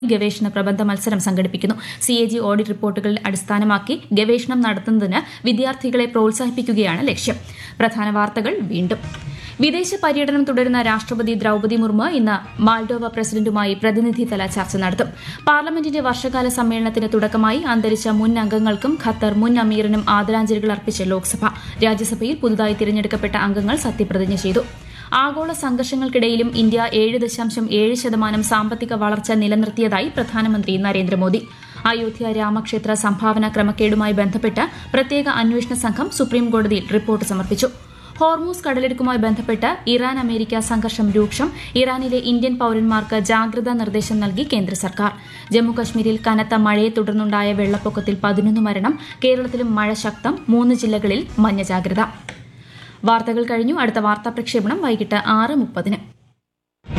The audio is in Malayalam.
ഗവേഷണ പ്രബന്ധ മത്സരം സംഘടിപ്പിക്കുന്നു സി എ ജി ഓഡിറ്റ് റിപ്പോർട്ടുകൾ അടിസ്ഥാനമാക്കി ഗവേഷണം നടത്തുന്നതിന് വിദ്യാർത്ഥികളെ പ്രോത്സാഹിപ്പിക്കുകയാണ് ലക്ഷ്യം പ്രധാന വാർത്തകൾ വീണ്ടും വിദേശ പര്യടനം തുടരുന്ന രാഷ്ട്രപതി ദ്രൌപതി മുർമു ഇന്ന് മാൾഡോവ പ്രസിഡന്റുമായി പ്രതിനിധിതല ചർച്ച നടത്തും പാർലമെന്റിന്റെ വർഷകാല സമ്മേളനത്തിന് തുടക്കമായി അന്തരിച്ച മുൻ അംഗങ്ങൾക്കും ഖത്തർ മുൻ അമീറിനും ആദരാഞ്ജലികൾ അർപ്പിച്ച ലോക്സഭ രാജ്യസഭയിൽ പുതുതായി തിരഞ്ഞെടുക്കപ്പെട്ട അംഗങ്ങൾ സത്യപ്രതിജ്ഞ ചെയ്തു ആഗോള സംഘർഷങ്ങൾക്കിടയിലും ഇന്ത്യ ഏഴ് ദശാംശം ഏഴ് ശതമാനം സാമ്പത്തിക വളർച്ച നിലനിർത്തിയതായി പ്രധാനമന്ത്രി നരേന്ദ്രമോദി അയോധ്യ രാമക്ഷേത്ര സംഭാവന ക്രമക്കേടുമായി ബന്ധപ്പെട്ട് പ്രത്യേക അന്വേഷണ സംഘം സുപ്രീംകോടതിയിൽ റിപ്പോർട്ട് സമർപ്പിച്ചു ഹോർമൂസ് കടലെടുക്കുമായി ബന്ധപ്പെട്ട് ഇറാൻ അമേരിക്ക സംഘർഷം രൂക്ഷം ഇറാനിലെ ഇന്ത്യൻ പൌരന്മാർക്ക് ജാഗ്രതാ നിർദ്ദേശം നൽകി കേന്ദ്ര സർക്കാർ ജമ്മുകശ്മീരിൽ കനത്ത മഴയെ തുടർന്നുണ്ടായ വെള്ളപ്പൊക്കത്തിൽ പതിനൊന്ന് മരണം കേരളത്തിലും മഴ ശക്തം മൂന്ന് ജില്ലകളിൽ മഞ്ഞ ജാഗ്രത വാർത്തകൾ കഴിഞ്ഞു അടുത്ത വാർത്താ പ്രക്ഷേപണം വൈകിട്ട് ആറ് മുപ്പതിന്